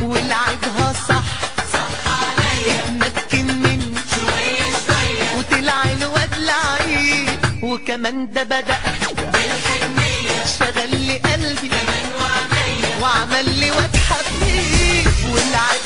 ولعبها صح اتمكن مني وطلع الواد لعيب وكمان ده بدأ شغل لي قلبي وعمل لي واد حبيب واللعب